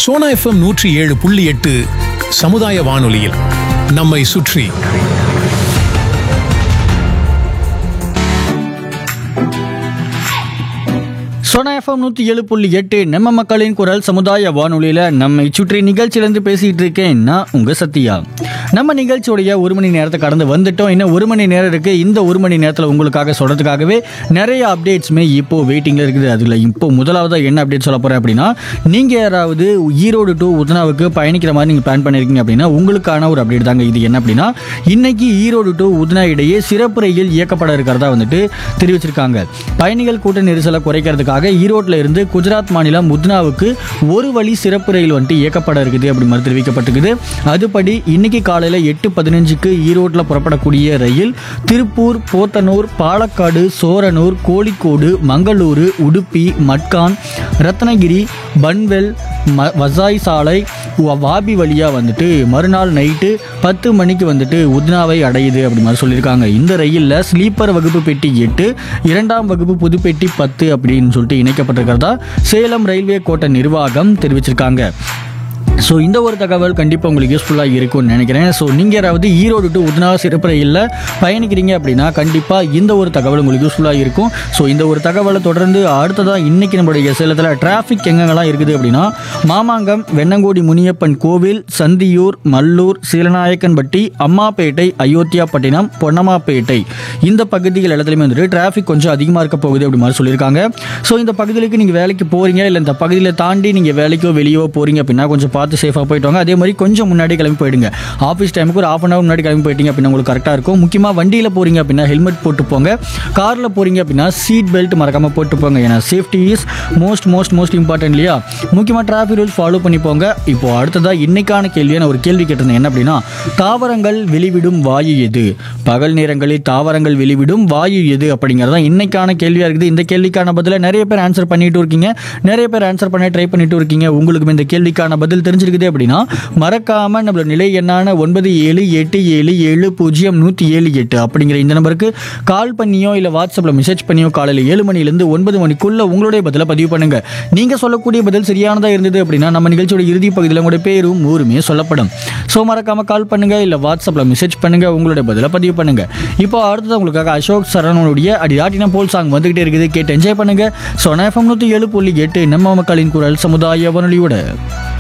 Sona FM நூற்றி ஏழு புள்ளி எட்டு சமுதாய வானொலியில் நம்மை சுற்றி சோனா எஃப்எம் நூற்றி ஏழு புள்ளி எட்டு நம்ம மக்களின் குரல் சமுதாய வானொலியில் நம்மை சுற்றி நிகழ்ச்சியிலேருந்து பேசிகிட்டு இருக்கேன் நான் உங்கள் சத்யா நம்ம நிகழ்ச்சியுடைய ஒரு மணி நேரத்தை கடந்து வந்துட்டோம் இன்னும் ஒரு மணி நேரம் இருக்குது இந்த ஒரு மணி நேரத்தில் உங்களுக்காக சொல்கிறதுக்காகவே நிறைய அப்டேட்ஸுமே இப்போது வெயிட்டிங்கில் இருக்குது அதில் இப்போ முதலாவதாக என்ன அப்டேட் சொல்ல போகிறேன் அப்படின்னா நீங்கள் யாராவது ஈரோடு டு உதனாவுக்கு பயணிக்கிற மாதிரி நீங்கள் பிளான் பண்ணியிருக்கீங்க அப்படின்னா உங்களுக்கான ஒரு அப்டேட் தாங்க இது என்ன அப்படின்னா இன்னைக்கு ஈரோடு டு உதனா இடையே சிறப்பு ரயில் இயக்கப்பட இருக்கிறதா வந்துட்டு தெரிவிச்சிருக்காங்க பயணிகள் கூட்ட நெரிசலை குறைக்கிறதுக்காக ஈரோட்டில் இருந்து குஜராத் மாநிலம் உத்னாவுக்கு ஒரு வழி சிறப்பு ரயில் வந்துட்டு இயக்கப்பட இருக்குது அப்படி மாதிரி தெரிவிக்கப்பட்டிருக்குது அதுபடி இன்னைக்கு காலையில் எட்டு பதினஞ்சுக்கு ஈரோட்டில் புறப்படக்கூடிய ரயில் திருப்பூர் போத்தனூர் பாலக்காடு சோரனூர் கோழிக்கோடு மங்களூரு உடுப்பி மட்கான் ரத்னகிரி பன்வெல் ம வசாய் சாலை வ- வாபி வழியாக வந்துட்டு மறுநாள் நைட்டு பத்து மணிக்கு வந்துட்டு உத்னாவை அடையுது அப்படி மாதிரி சொல்லியிருக்காங்க இந்த ரயிலில் ஸ்லீப்பர் வகுப்பு பெட்டி எட்டு இரண்டாம் வகுப்பு புதுப்பெட்டி பத்து அப்படின்னு சொல்லிட்டு இணைக்கப்பட்டிருக்கிறதா சேலம் ரயில்வே கோட்ட நிர்வாகம் தெரிவிச்சிருக்காங்க ஸோ இந்த ஒரு தகவல் கண்டிப்பாக உங்களுக்கு யூஸ்ஃபுல்லாக இருக்கும்னு நினைக்கிறேன் ஸோ நீங்கள் யாராவது ஈரோடு டு உத்னா சிறப்பு ரயிலில் பயணிக்கிறீங்க அப்படின்னா கண்டிப்பாக இந்த ஒரு தகவல் உங்களுக்கு யூஸ்ஃபுல்லாக இருக்கும் ஸோ இந்த ஒரு தகவலை தொடர்ந்து அடுத்ததாக இன்றைக்கி நம்மளுடைய சேலத்தில் டிராஃபிக் எங்கெங்கெல்லாம் இருக்குது அப்படின்னா மாமாங்கம் வெண்ணங்கோடி முனியப்பன் கோவில் சந்தியூர் மல்லூர் சீலநாயக்கன்பட்டி அம்மாப்பேட்டை அயோத்தியாப்பட்டினம் பொன்னம்மாப்பேட்டை இந்த பகுதிகள் இடத்துலையுமே வந்துட்டு டிராஃபிக் கொஞ்சம் அதிகமாக இருக்க போகுது அப்படி மாதிரி சொல்லியிருக்காங்க ஸோ இந்த பகுதிகளுக்கு நீங்கள் வேலைக்கு போகிறீங்க இல்லை இந்த பகுதியில் தாண்டி நீங்கள் வேலைக்கோ வெளியோ போகிறீங்க அப்படின்னா கொஞ்சம் பார்த்து சேஃபாக போயிட்டு வாங்க அதே மாதிரி கொஞ்சம் முன்னாடி கிளம்பி போயிடுங்க ஆஃபீஸ் டைமுக்கு ஒரு ஆஃப் அன் ஹவர் முன்னாடி கிளம்பி போயிட்டீங்க அப்படின்னா உங்களுக்கு கரெக்டாக இருக்கும் முக்கியமாக வண்டியில் போகிறீங்க அப்படின்னா ஹெல்மெட் போட்டு போங்க காரில் போகிறீங்க அப்படின்னா சீட் பெல்ட் மறக்காமல் போட்டு போங்க ஏன்னா safety is most most most important இல்லையா முக்கியமாக டிராஃபிக் ரூல்ஸ் ஃபாலோ பண்ணி போங்க இப்போ அடுத்ததாக இன்னைக்கான கேள்வியை நான் ஒரு கேள்வி கேட்டிருந்தேன் என்ன அப்படின்னா தாவரங்கள் வெளிவிடும் வாயு எது பகல் நேரங்களில் தாவரங்கள் வெளிவிடும் வாயு எது அப்படிங்கிறது தான் இன்னைக்கான கேள்வியாக இருக்குது இந்த கேள்விக்கான பதிலை நிறைய பேர் ஆன்சர் பண்ணிட்டு இருக்கீங்க நிறைய பேர் ஆன்சர் பண்ண ட்ரை பண்ணிட்டு இருக்கீங்க உங்களுக்கு இந்த கேள்விக்கான பதில் தெரிஞ்சிருக்குது அப்படின்னா மறக்காம நம்மளோட நிலை எண்ணான ஒன்பது ஏழு எட்டு ஏழு ஏழு பூஜ்ஜியம் நூற்றி ஏழு எட்டு அப்படிங்கிற இந்த நம்பருக்கு கால் பண்ணியோ இல்லை வாட்ஸ்அப்பில் மெசேஜ் பண்ணியோ காலையில் ஏழு மணிலேருந்து ஒன்பது மணிக்குள்ள உங்களுடைய பதிலை பதிவு பண்ணுங்க நீங்க சொல்லக்கூடிய பதில் சரியானதாக இருந்தது அப்படின்னா நம்ம நிகழ்ச்சியோட இறுதி பகுதியில் உங்களுடைய பேரும் ஊருமே சொல்லப்படும் ஸோ மறக்காம கால் பண்ணுங்க இல்லை வாட்ஸ்அப்பில் மெசேஜ் பண்ணுங்க உங்களுடைய பதிலை பதிவு பண்ணுங்க இப்போ அடுத்தது உங்களுக்காக அசோக் சரவணனுடைய அடி ஆட்டின போல் சாங் வந்துகிட்டே இருக்குது கேட்டு என்ஜாய் பண்ணுங்க ஸோ எஃப்எம் நூற்றி ஏழு புள்ளி எட்டு நம்ம மக்களின் குரல் சமுதாய வானொலியோட